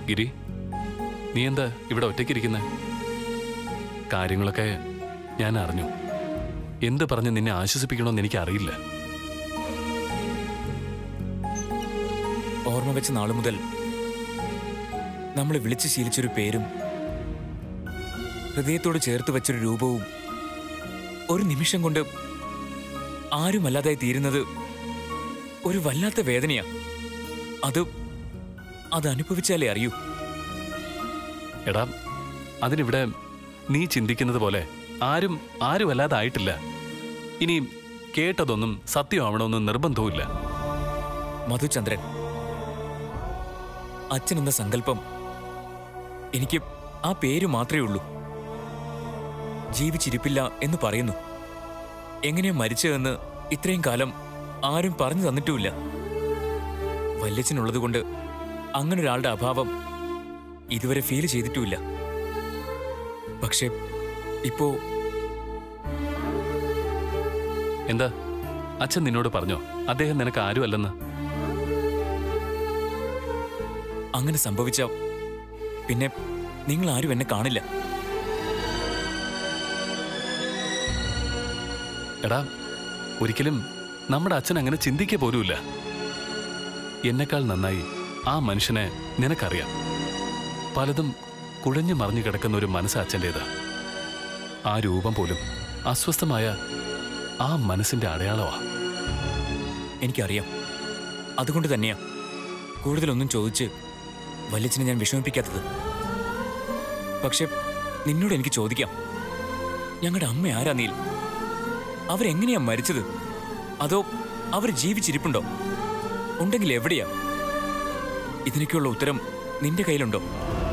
ഗിരി നീ എന്താ ഇവിടെ ഒറ്റയ്ക്കിരിക്കുന്നെ കാര്യങ്ങളൊക്കെ ഞാൻ അറിഞ്ഞു എന്ത് പറഞ്ഞ് നിന്നെ ആശ്വസിപ്പിക്കണമെന്ന് എനിക്ക് അറിയില്ല ഓർമ്മ വെച്ച നാളു മുതൽ നമ്മൾ വിളിച്ച് ശീലിച്ചൊരു പേരും ഹൃദയത്തോട് ചേർത്ത് വെച്ചൊരു രൂപവും ഒരു നിമിഷം കൊണ്ട് ആരുമല്ലാതായി തീരുന്നത് ഒരു വല്ലാത്ത വേദനയാ അത് അത് അനുഭവിച്ചാലേ അറിയൂ എടാ അതിനിവിടെ നീ ചിന്തിക്കുന്നത് പോലെ ആരും ആരും അല്ലാതായിട്ടില്ല ഇനി കേട്ടതൊന്നും സത്യമാവണമെന്ന് നിർബന്ധവുമില്ല മധുചന്ദ്രൻ അച്ഛൻ എന്ന സങ്കല്പം എനിക്ക് ആ പേര് മാത്രമേ ഉള്ളൂ ജീവിച്ചിരിപ്പില്ല എന്ന് പറയുന്നു എങ്ങനെയാ മരിച്ചതെന്ന് ഇത്രയും കാലം ആരും പറഞ്ഞു തന്നിട്ടുമില്ല വല്യച്ഛനുള്ളതുകൊണ്ട് അങ്ങനെ ഒരാളുടെ അഭാവം ഇതുവരെ ഫീൽ ചെയ്തിട്ടുമില്ല പക്ഷെ ഇപ്പോ എന്താ അച്ഛൻ നിന്നോട് പറഞ്ഞോ അദ്ദേഹം നിനക്ക് ആരും അല്ലെന്ന് അങ്ങനെ സംഭവിച്ച പിന്നെ നിങ്ങൾ ആരും എന്നെ കാണില്ല എടാ ഒരിക്കലും നമ്മുടെ അച്ഛൻ അങ്ങനെ ചിന്തിക്കുക പോലുമില്ല എന്നെക്കാൾ നന്നായി ആ മനുഷ്യനെ നിനക്കറിയാം പലതും കുഴഞ്ഞു മറിഞ്ഞു കിടക്കുന്ന ഒരു മനസ്സ് അച്ഛൻ്റേത് ആ രൂപം പോലും അസ്വസ്ഥമായ ആ മനസ്സിന്റെ അടയാളമാ എനിക്കറിയാം അതുകൊണ്ട് തന്നെയാ കൂടുതലൊന്നും ചോദിച്ച് വല്യച്ഛനെ ഞാൻ വിഷമിപ്പിക്കാത്തത് പക്ഷെ നിന്നോട് എനിക്ക് ചോദിക്കാം ഞങ്ങളുടെ അമ്മ ആരാ നീൽ അവരെങ്ങനെയാ മരിച്ചത് അതോ അവർ ജീവിച്ചിരിപ്പുണ്ടോ ഉണ്ടെങ്കിൽ എവിടെയാ ഇതിനൊക്കെയുള്ള ഉത്തരം നിന്റെ കയ്യിലുണ്ടോ